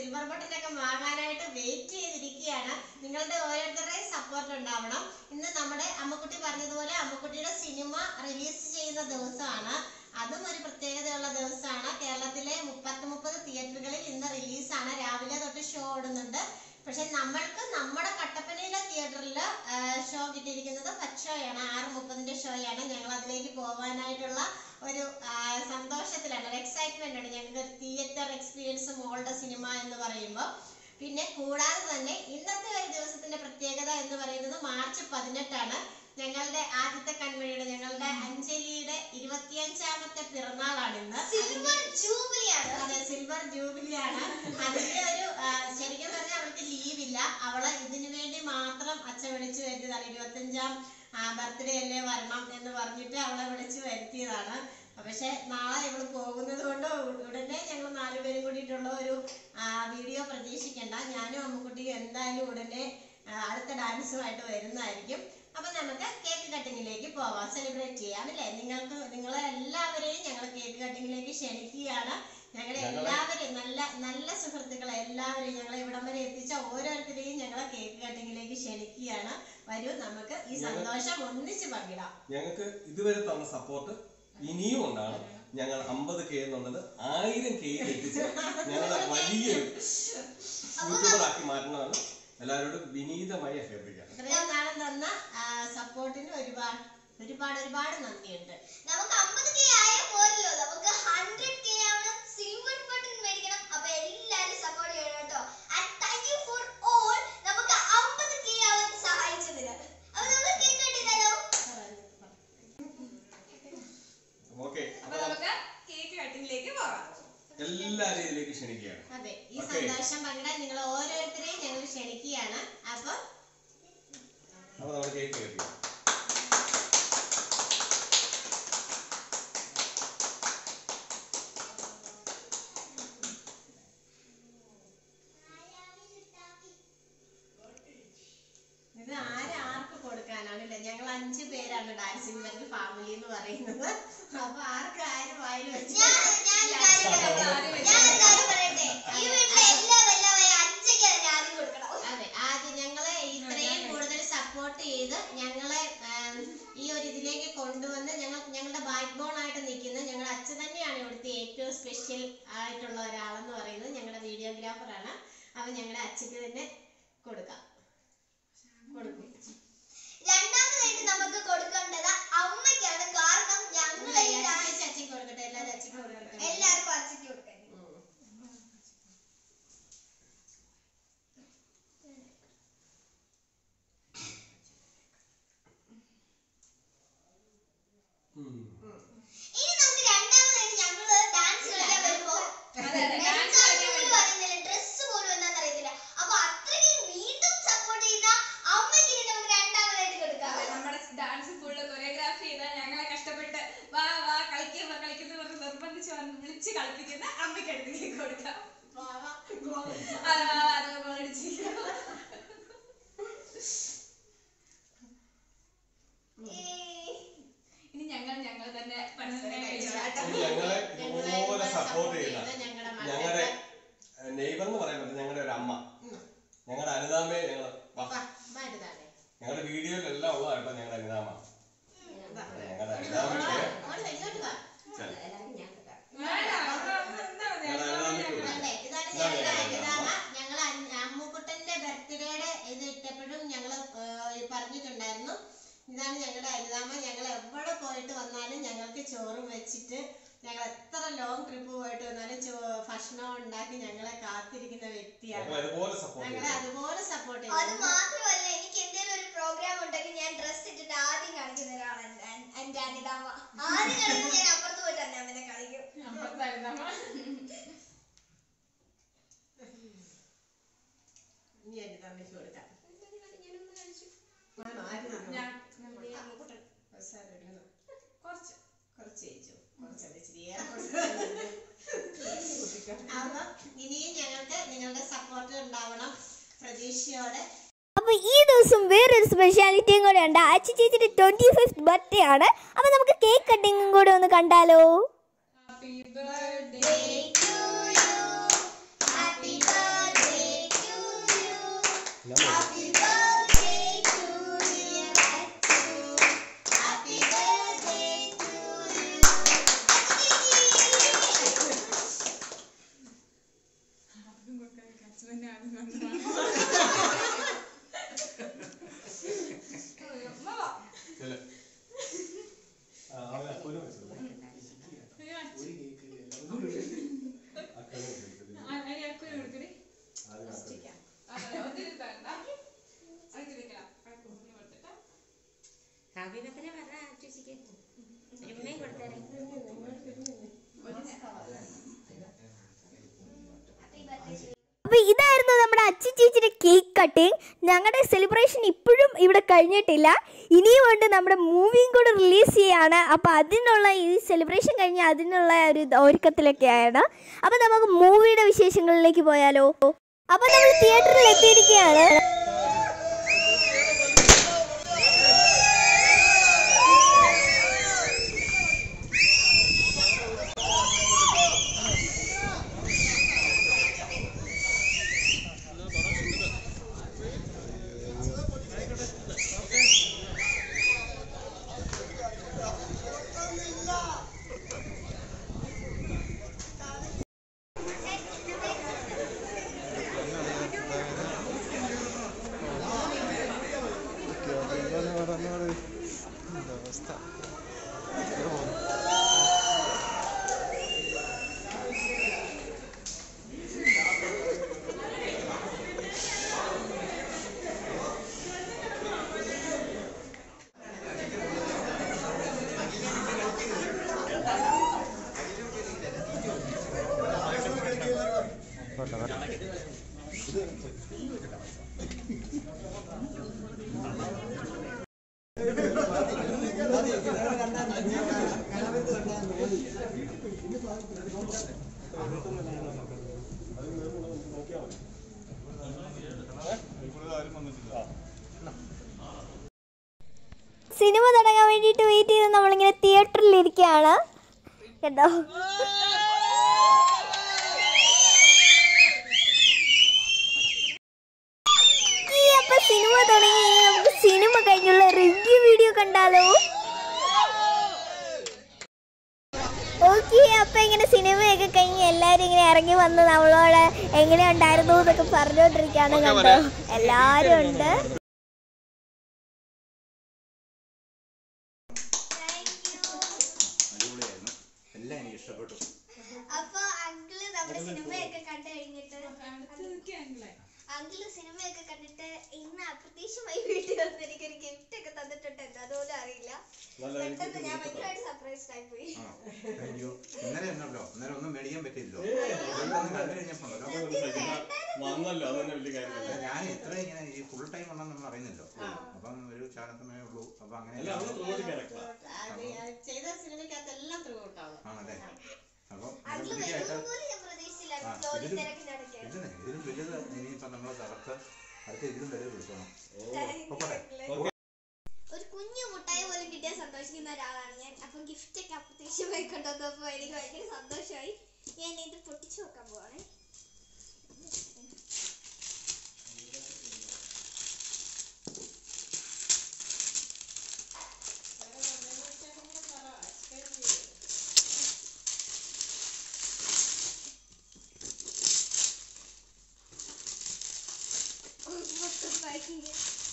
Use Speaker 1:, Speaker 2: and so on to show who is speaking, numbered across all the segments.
Speaker 1: Silver button ഒക്കെ വാങ്ങാനായിട്ട് wait ചെയ്തിരിക്കുകയാണ് നിങ്ങളുടെ ഓരോരുത്തരുടെയും സപ്പോർട്ട് ഉണ്ടാവണം ഇന്ന് നമ്മുടെ അമ്മക്കുട്ടി പറഞ്ഞതുപോലെ അമ്മക്കുട്ടിയുടെ സിനിമ റിലീസ് ചെയ്യുന്ന ദിവസമാണ് അതും ഒരു പ്രത്യേകതയുള്ള ദിവസമാണ് കേരളത്തിലെ മുപ്പത്തി മുപ്പത് തിയേറ്ററുകളിൽ ഇന്ന് റിലീസാണ് രാവിലെ തൊട്ട് ഷോ ഓടുന്നുണ്ട് പക്ഷെ നമ്മൾക്ക് നമ്മുടെ കട്ടപ്പനയിലെ തിയേറ്ററിൽ ഷോ കിട്ടിയിരിക്കുന്നത് ഫസ്റ്റ് ഷോയാണ് ആറ് മുപ്പതിന്റെ ഷോയാണ് ഞങ്ങൾ അതിലേക്ക് പോകാനായിട്ടുള്ള ഒരു ആ, സന്തോഷത്തിലാണ് ഒരു എക്സൈറ്റ്മെന്റ് ആണ് ഞങ്ങൾക്ക് തിയേറ്റർ എക്സ്പീരിയൻസ് മോളുടെ സിനിമ എന്ന് പറയുമ്പോൾ പിന്നെ കൂടാതെ തന്നെ ഇന്നത്തെ ഒരു ദിവസത്തിന്റെ പ്രത്യേകത എന്ന് പറയുന്നത് മാർച്ച് പതിനെട്ടാണ് ഞങ്ങളുടെ ആദ്യത്തെ കൺവഴിയുടെ ഞങ്ങളുടെ അഞ്ജലിയുടെ ഇരുപത്തിയഞ്ചാമത്തെ പിറന്നാളാണ് ഇന്ന്
Speaker 2: സിൽവർ ജൂബിലിയാണ്
Speaker 1: അതെ സിൽവർ ജൂബിലി ആണ് അതിന്റെ ഒരു ആ, ശരിക്കും പറഞ്ഞാൽ അവൾക്ക് ലീവില്ല അവളെ ഇതിനു വേണ്ടി മാത്രം അച്ഛൻ വിളിച്ചു വരുത്തിയതാണ് ഇരുപത്തഞ്ചാം ബർത്ത്ഡേ അല്ലേ വരണം എന്ന് പറഞ്ഞിട്ട് അവളെ വിളിച്ചു വരുത്തിയതാണ് പക്ഷെ നാളെ ഇവള് പോകുന്നത് കൊണ്ട് ഉ- ഉടനെ ഞങ്ങൾ നാലുപേരും കൂടിയിട്ടുള്ള ഒരു വീഡിയോ പ്രതീക്ഷിക്കണ്ട ഞാനും അമ്മുക്കുട്ടിയും എന്തായാലും ഉടനെ ആ, അടുത്ത ഡാൻസുമായിട്ട് വരുന്നതായിരിക്കും അപ്പൊ നമുക്ക് കേക്ക് കട്ടിങ്ങിലേക്ക് പോവാം സെലിബ്രേറ്റ് ചെയ്യാം അല്ലേ നിങ്ങൾക്ക് നിങ്ങളെ എല്ലാവരെയും ഞങ്ങൾ കേക്ക് കട്ടിങ്ങിലേക്ക് ക്ഷണിക്കുകയാണ് ഞങ്ങളെ
Speaker 3: ഞങ്ങളെ-
Speaker 1: എല്ലാവരെയും നല്ല നല്ല സുഹൃത്തുക്കളെ എല്ലാവരെയും ഞങ്ങളെ ഇവിടം വരെ എത്തിച്ച ഓരോരുത്തരെയും ഞങ്ങളെ കേക്ക് കട്ടിങ്ങിലേക്ക് ക്ഷണിക്കുകയാണ് വരൂ നമുക്ക് ഈ
Speaker 3: ഞങ്ങൾ-
Speaker 1: സന്തോഷം ഒന്നിച്ച് പങ്കിടാം
Speaker 3: ഞങ്ങൾക്ക് ഇതുവരെ തന്ന സപ്പോർട്ട് ഇനിയും ഉണ്ടാണ് ഞങ്ങൾ അമ്പത് കെ എന്നുള്ളത് ആയിരം കെ എത്തിച്ച് ഞങ്ങളെ വലിയൊരു യൂട്യൂബർ ആക്കി മാറ്റണമെന്ന് എല്ലാവരോടും വിനീതമായി അഭ്യർത്ഥിക്കാം
Speaker 1: ഇത്രയും നാളും തന്ന സപ്പോർട്ടിന് ഒരുപാട് ഒരുപാട് ഒരുപാട് നന്ദിയുണ്ട്
Speaker 2: നമുക്ക് അമ്പത് കെ ആയ പോരല്ലോ നമുക്ക് ഹൺഡ്രഡ് കെ ആണ് സിൽവർ ബട്ടൺ മേടിക്കണം അപ്പൊ എല്ലാരും സപ്പോർട്ട് ചെയ്യണം കേട്ടോ and thank you for all നമുക്ക് അമ്പത് കെ ആവാൻ സഹായിച്ചതിന് അപ്പൊ നമുക്ക് കേക്ക് കട്ടിയാലോ
Speaker 3: ഓക്കെ
Speaker 4: അപ്പൊ നമുക്ക് കേക്ക് കട്ടിങ്ങിലേക്ക് പോകാം
Speaker 3: എല്ലാവരെയും ഇതിലേക്ക് ക്ഷണിക്കുകയാണ്
Speaker 1: അതെ ഈ
Speaker 3: Okay.
Speaker 1: സന്തോഷം പങ്കിടാൻ നിങ്ങൾ ഓരോരുത്തരെയും ഞങ്ങൾ ക്ഷണിക്കുകയാണ് അപ്പൊ
Speaker 3: അപ്പൊ നമ്മൾ കേക്ക് കെട്ടിക്കാം
Speaker 1: ഇത് ആര് ആർക്ക് കൊടുക്കാനാണ് ഇല്ല ഞങ്ങൾ അഞ്ചു പേരാണ് ഡാൻസിംഗ് ബെൽ ഫാമിലി എന്ന് പറയുന്നത് അപ്പൊ ആർക്ക് ആര് വായിൽ വെച്ച്
Speaker 2: ഞാൻ ഞാൻ ഒരു കാര്യം പറയട്ടെ ഞാൻ ഒരു കാര്യം പറയട്ടെ ഈ വീട്ടിലെ എല്ലാ വല്ലമായ അച്ഛക്ക് തന്നെ ആദ്യം കൊടുക്കണം
Speaker 1: അതെ ആദ്യം ഞങ്ങളെ ഇത്രയും കൂടുതൽ സപ്പോർട്ട് ചെയ്ത് ഞങ്ങളെ ആം, ഈ ഒരു ഇതിലേക്ക് കൊണ്ടുവന്ന് ഞങ്ങൾ ഞങ്ങളുടെ ബാക്ക് ബോൺ ആയിട്ട് നിൽക്കുന്ന ഞങ്ങളുടെ അച്ഛൻ തന്നെയാണ് ഇവിടുത്തെ ഏറ്റവും സ്പെഷ്യൽ ആയിട്ടുള്ള ഒരാളെന്ന് പറയുന്നത് ഞങ്ങളുടെ വീഡിയോഗ്രാഫറാണ് അപ്പൊ ഞങ്ങളുടെ അച്ഛക്ക് തന്നെ കൊടുക്കാം കൊടുക്കും
Speaker 2: രണ്ടാമതായിട്ട് നമുക്ക് കൊടുക്കേണ്ടത് അമ്മയ്ക്കാണ് കാരണം ഞങ്ങൾ ഈ ഡാൻസ്
Speaker 1: അച്ഛൻ കൊടുക്കട്ടെ എല്ലാവരും അച്ഛക്ക് കൊടുക്കട്ടെ
Speaker 2: എല്ലാവർക്കും അച്ഛക്ക് കൊടുക്കാൻ
Speaker 1: ഉം.
Speaker 3: ഉം.
Speaker 2: ഇനി നമുക്ക് രണ്ടാമതായിട്ട് ഞങ്ങള് ഡാൻസ് കളിക്കാൻ വരുമ്പോ
Speaker 4: അതെ, അതെ, dance
Speaker 2: എന്താണെന്ന്
Speaker 4: കളിക്കാൻ
Speaker 2: പോലും അറിയുന്നില്ല ഡ്രസ് പോലും എന്താണെന്ന് അറിയത്തില്ല അപ്പൊ അത്രയ്ക്ക് വീണ്ടും സപ്പോർട്ട് ചെയ്യുന്ന അമ്മയ്ക്ക് ഇനി നമുക്ക് രണ്ടാമതായിട്ട് കൊടുക്കാം
Speaker 4: അതെ, നമ്മുടെ ഡാൻസ് ഫുള്ള് കൊറിയോഗ്രാഫി ചെയ്ത ഞങ്ങളെ കഷ്ടപ്പെട്ട് വാ വാ കളിക്കുക കളിക്കുന്ന പറഞ്ഞ് നിർബന്ധിച്ച് വന്ന് വിളിച്ച് കളിപ്പിക്കുന്ന അമ്മയ്ക്ക് അടുത്തേക്ക് കൊടുക്കാം ആ, അത് മേടിച്ചിരിക്കാം.
Speaker 2: ഏയ്.
Speaker 4: ഇനി ഞങ്ങൾ ഞങ്ങൾ തന്നെ പരസ്പരം കഴിച്ചോട്ടെ
Speaker 3: ഇനി ഞങ്ങളെ ഇതുപോലെ സപ്പോർട്ട് ചെയ്യുന്ന
Speaker 1: ഞങ്ങളുടെ
Speaker 3: ഞങ്ങളുടെ നെയ്ബർ എന്ന് പറയാൻ പറ്റും ഞങ്ങളുടെ ഒരു അമ്മ ഞങ്ങളുടെ അനുതാമയെ ഞങ്ങൾ
Speaker 1: വലുതാണ്
Speaker 3: ഞങ്ങളുടെ വീഡിയോയിലെല്ലാം ഉള്ള കേട്ടോ ഞങ്ങളുടെ അനുതാമ ഞങ്ങളുടെ അനുതാമയ്ക്ക്
Speaker 1: ഇങ്ങോട്ട് വാ
Speaker 3: ചെല-
Speaker 4: വേണ്ട, അവിടെ വന്ന് നിന്നാ മതി.
Speaker 3: ഞങ്ങളുടെ അനുതാമയ്ക്ക് കൊടുക്കാം.
Speaker 1: അല്ലേ, ഇതാണ്
Speaker 3: ഇതാണ്
Speaker 1: ഞങ്ങളുടെ
Speaker 3: ഞങ്ങളുടെ
Speaker 1: അനിതാമ
Speaker 3: അമ്മ.
Speaker 1: ഞങ്ങൾ അമ്മുക്കുട്ടന്റെ ബർത്ത്ഡേയുടെ ഇത് ഇട്ടപ്പോഴും ഞങ്ങൾ പറഞ്ഞിട്ടുണ്ടായിരുന്നു ഇതാണ് ഞങ്ങളുടെ അനിതാമ ഞങ്ങൾ എവിടെ പോയിട്ട് വന്നാലും ഞങ്ങൾക്ക് ചോറും വെച്ചിട്ട് ഞങ്ങൾ എത്ര ലോങ് ട്രിപ്പ് പോയിട്ട് വന്നാലും ചോ- ഭക്ഷണം ഉണ്ടാക്കി ഞങ്ങളെ കാത്തിരിക്കുന്ന വ്യക്തിയാണ്
Speaker 3: ഞങ്ങൾ അതുപോലെ സപ്പോർട്ട്
Speaker 1: ഞങ്ങളെ
Speaker 3: ചെയ്യും
Speaker 1: അതുപോലെ സപ്പോർട്ട്
Speaker 2: അത്
Speaker 1: ചെയ്യുന്നു
Speaker 2: മാത്രമല്ല എനിക്ക് എന്തെങ്കിലും ഒരു പ്രോഗ്രാം ഉണ്ടെങ്കിൽ ഞാൻ ഡ്രസ് ഇട്ടിട്ട് ആദ്യം കാണിക്കുന്ന ഒരാളാണ് എന്റെ- എന്റെ അനിതാമ്മ ആദ്യം കളിക്കുന്നത് ഞാൻ അപ്പുറത്ത് പോയിട്ട് തന്നെ അവനെ കളിക്കും
Speaker 4: അപ്പുറത്തായിരുന്നു അമ്മ.
Speaker 1: ഇനി അനിതാമ്മയ്ക്ക് കൊടുക്കാം ആണോ ആര് തന്നു?
Speaker 4: ഞാൻ
Speaker 1: അവസാനം ഇടുന്നു.
Speaker 4: കുറച്ച്
Speaker 1: കുറച്ച് ചേച്ചു കുറച്ചത് ഇച്ചിരിയേറെ അപ്പൊ ഇനിയും ഞങ്ങൾക്ക് നിങ്ങളുടെ സപ്പോർട്ട് ഉണ്ടാവണം പ്രതീക്ഷയോടെ
Speaker 5: അപ്പോൾ ഈ ദിവസം വേറൊരു സ്പെഷ്യാലിറ്റിയും കൂടെ ഉണ്ട് അച്ഛ ചേച്ചിയുടെ ട്വൻറ്റി ഫിഫ്ത്ത് ബർത്ത്ഡേ ആണ് അപ്പോൾ നമുക്ക് കേക്ക് കട്ടിങ്ങും കൂടെ ഒന്ന് കണ്ടാലോ
Speaker 4: happy birthday
Speaker 2: Happy birthday
Speaker 4: husband ആദ്യം വന്നു അമ്മ വാ.
Speaker 3: ചെല്ല്. ആ, അവന് അക്കുവിന് വെച്ചത്.
Speaker 4: അയ്യോ, അച്ഛൻ.
Speaker 3: അക്കുവിന് വെച്ചത്.
Speaker 4: ആ, അരി അക്കുവിന് കൊടുക്കടി.
Speaker 3: ആദ്യം അക്കുവിന്.
Speaker 4: ആ, ഒത്തിരി തരണ്ട. ഒത്തിരി വെക്കണം. അക്കുവിന് കൊടുത്തിട്ട്.
Speaker 6: കാവ്യത്തിന് പറഞ്ഞ ചേച്ചിക്ക് ഉമ്മയും കൊടുത്തേരെ
Speaker 5: അപ്പൊ ഇതായിരുന്നു നമ്മുടെ അച്ചി ചേച്ചിയുടെ കേക്ക് കട്ടിങ് ഞങ്ങളുടെ സെലിബ്രേഷൻ ഇപ്പോഴും ഇവിടെ കഴിഞ്ഞിട്ടില്ല ഇനിയും ഉണ്ട് നമ്മുടെ മൂവിയും കൂടെ റിലീസ് ചെയ്യാണ് അപ്പൊ അതിനുള്ള ഈ സെലിബ്രേഷൻ കഴിഞ്ഞ് അതിനുള്ള ഒരു ഒരുക്കത്തിലൊക്കെയാണ് അപ്പൊ നമുക്ക് മൂവിയുടെ വിശേഷങ്ങളിലേക്ക് പോയാലോ അപ്പൊ നമ്മൾ തിയേറ്ററിൽ എത്തിയിരിക്കുകയാണ് സിനിമ തുടങ്ങാൻ വേണ്ടിയിട്ട് വെയിറ്റ് ചെയ്ത് നമ്മളിങ്ങനെ തിയേറ്ററിൽ ഇരിക്കുകയാണ് കേട്ടോ ഈ അപ്പൊ സിനിമ തുടങ്ങി ഇനി നമുക്ക് സിനിമ കഴിഞ്ഞുള്ള റിവ്യൂ വീഡിയോ കണ്ടാലോ ഓക്കെ അപ്പൊ ഇങ്ങനെ സിനിമയൊക്കെ കഴിഞ്ഞ് എല്ലാരും ഇങ്ങനെ ഇറങ്ങി വന്ന് നമ്മളോട് എങ്ങനെ ഉണ്ടായിരുന്നു എന്നൊക്കെ പറഞ്ഞുകൊണ്ടിരിക്കുകയാണ് കണ്ടോ എല്ലാരും ഉണ്ട്
Speaker 7: അടിപൊളിയായിരുന്നു എല്ലാം എനിക്ക് ഇഷ്ടപ്പെട്ടു
Speaker 2: അപ്പൊ അങ്കിള് നമ്മുടെ സിനിമയൊക്കെ കണ്ടു കഴിഞ്ഞിട്ട്
Speaker 4: അടുത്ത് നിൽക്കുക അങ്കിളെ.
Speaker 2: അങ്കിള് സിനിമയൊക്കെ കണ്ടിട്ട് ഇന്ന് അപ്രതീക്ഷിതമായി വീട്ടിൽ വന്ന് എനിക്ക് ഒരു ഗിഫ്റ്റ് ഒക്കെ തന്നിട്ടുണ്ട് എന്താ അതുപോലും അറിയില്ല
Speaker 3: നല്ല
Speaker 2: പെട്ടെന്ന് ഞാൻ ഭയങ്കരമായിട്ട് സർപ്രൈസ്ഡ് ആയി പോയി
Speaker 7: ആ അയ്യോ ഇന്നലെ എന്നല്ലോ ഇന്നലെ ഒന്നും മേടിക്കാൻ പറ്റില്ലല്ലോ ഇതൊന്നും കണ്ടു കഴിഞ്ഞപ്പോഴല്ലോ
Speaker 3: വന്നല്ലോ അത് തന്നെ വലിയ കാര്യമല്ല
Speaker 7: ഞാൻ ഇത്ര ഇങ്ങനെ ഈ ഫുൾ ടൈം ഉണ്ടെന്ന് നമ്മൾ അറിയുന്നില്ലോ അപ്പം ഒരു ചാനത്തമേ ഉള്ളൂ അപ്പൊ അങ്ങനെ
Speaker 3: അല്ല അവള് ത്രോട്ട് ക്യാരക്ടറാ
Speaker 1: അത് ചെയ്ത സിനിമയ്ക്കകത്തെല്ലാം ത്രൂ ഔട്ടാവും
Speaker 7: ആണല്ലേ അപ്പം
Speaker 2: അങ്കിള്
Speaker 7: ഇതിനകത്ത്
Speaker 2: വരുമെന്ന് പോലും ഞാൻ പ്രതീക്ഷിച്ചില്ലായിരുന്നു
Speaker 7: ആ,
Speaker 2: ജോലി
Speaker 7: ഇതിലും-
Speaker 2: തിരക്കിനിടയ്ക്ക്
Speaker 7: ഇതിന് ഇതിലും വലുത് ഇനിയിപ്പം നമ്മൾ തകർത്ത് അടുത്ത ഇതിലും വലുത് വിളിക്കണം പൊക്കോട്ടെ
Speaker 2: ഒരു കുഞ്ഞു മുട്ടായി പോലും കിട്ടിയാൽ സന്തോഷിക്കുന്ന ഒരാളാണ് ഞാൻ അപ്പം ഗിഫ്റ്റ് ഒക്കെ അപ്രതീക്ഷിതമായി കൊണ്ടുവന്നപ്പോൾ എനിക്ക് ഭയങ്കര സന്തോഷമായി ഞാൻ ഇത് പൊട്ടിച്ചു നോക്കാൻ പോവാണ് മൊത്തം പാക്കിങ്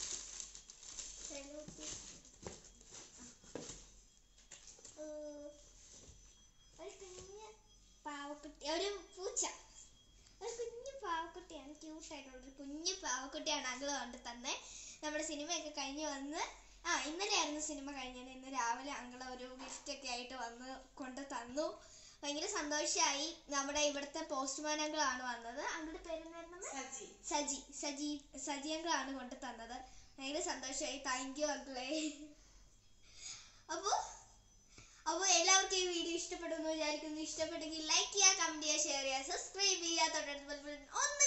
Speaker 2: ഒരു കുഞ്ഞ് പാവക്കുട്ടി ഒരു പൂച്ച ഒരു കുഞ്ഞു പാവക്കുട്ടിയാണ് ക്യൂട്ടായിട്ടുള്ള ഒരു കുഞ്ഞു പാവക്കുട്ടിയാണ് അങ്കിള് കൊണ്ട് തന്നെ നമ്മുടെ സിനിമയൊക്കെ കഴിഞ്ഞ് വന്ന് ആ ഇന്നലെ ആയിരുന്നു സിനിമ കഴിഞ്ഞത് ഇന്ന് രാവിലെ അങ്കിള് ഒരു ഗിഫ്റ്റ് ഒക്കെ ആയിട്ട് വന്ന് കൊണ്ട് തന്നു ഭയങ്കര സന്തോഷമായി നമ്മുടെ ഇവിടുത്തെ പോസ്റ്റ്മാൻ അങ്കിളാണ് വന്നത് അങ്കിളുടെ പേരെന്തായിരുന്നു
Speaker 1: സജി
Speaker 2: സജി സജി സജി അങ്കിളാണ് കൊണ്ട് തന്നത് ഭയങ്കര സന്തോഷമായി താങ്ക് യു അങ്കിളെ അപ്പോൾ അപ്പോൾ എല്ലാവർക്കും ഈ വീഡിയോ ഇഷ്ടപ്പെടുമെന്ന് വിചാരിക്കുന്നു ഇഷ്ടപ്പെട്ടെങ്കിൽ ലൈക്ക് ചെയ്യുക കമന്റ് ചെയ്യുക ഷെയർ ചെയ്യുക സബ്സ്ക്രൈബ് ചെയ്യുക തൊട്ടടുത്ത് ബെൽ ബട്ടൺ ഒന്ന്